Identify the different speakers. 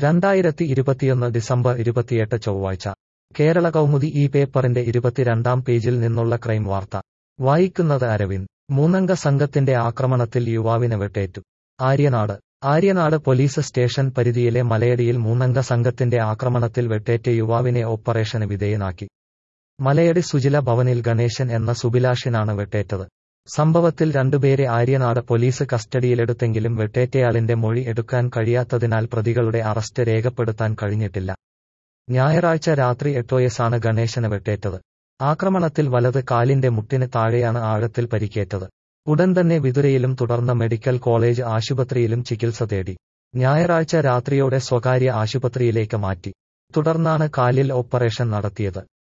Speaker 1: രണ്ടായിരത്തി ഇരുപത്തിയൊന്ന് ഡിസംബർ ഇരുപത്തിയെട്ട് ചൊവ്വാഴ്ച കേരള കൗമുദി ഈ പേപ്പറിന്റെ ഇരുപത്തിരണ്ടാം പേജിൽ നിന്നുള്ള ക്രൈം വാർത്ത വായിക്കുന്നത് അരവിന്ദ് മൂന്നംഗ സംഘത്തിന്റെ ആക്രമണത്തിൽ യുവാവിന് വെട്ടേറ്റു ആര്യനാട് ആര്യനാട് പോലീസ് സ്റ്റേഷൻ പരിധിയിലെ മലയടിയിൽ മൂന്നംഗ സംഘത്തിന്റെ ആക്രമണത്തിൽ വെട്ടേറ്റ യുവാവിനെ ഓപ്പറേഷന് വിധേയനാക്കി മലയടി സുജില ഭവനിൽ ഗണേശൻ എന്ന സുബിലാഷിനാണ് വെട്ടേറ്റത് സംഭവത്തിൽ രണ്ടുപേരെ ആര്യനാട് പോലീസ് കസ്റ്റഡിയിലെടുത്തെങ്കിലും വെട്ടേറ്റയാളിന്റെ മൊഴി എടുക്കാൻ കഴിയാത്തതിനാൽ പ്രതികളുടെ അറസ്റ്റ് രേഖപ്പെടുത്താൻ കഴിഞ്ഞിട്ടില്ല ഞായറാഴ്ച രാത്രി എട്ടോയസാണ് ഗണേശന് വെട്ടേറ്റത് ആക്രമണത്തിൽ വലത് കാലിന്റെ മുട്ടിന് താഴെയാണ് ആഴത്തിൽ പരിക്കേറ്റത് ഉടൻ തന്നെ വിതുരയിലും തുടർന്ന് മെഡിക്കൽ കോളേജ് ആശുപത്രിയിലും ചികിത്സ തേടി ഞായറാഴ്ച രാത്രിയോടെ സ്വകാര്യ ആശുപത്രിയിലേക്ക് മാറ്റി തുടർന്നാണ് കാലിൽ ഓപ്പറേഷൻ നടത്തിയത്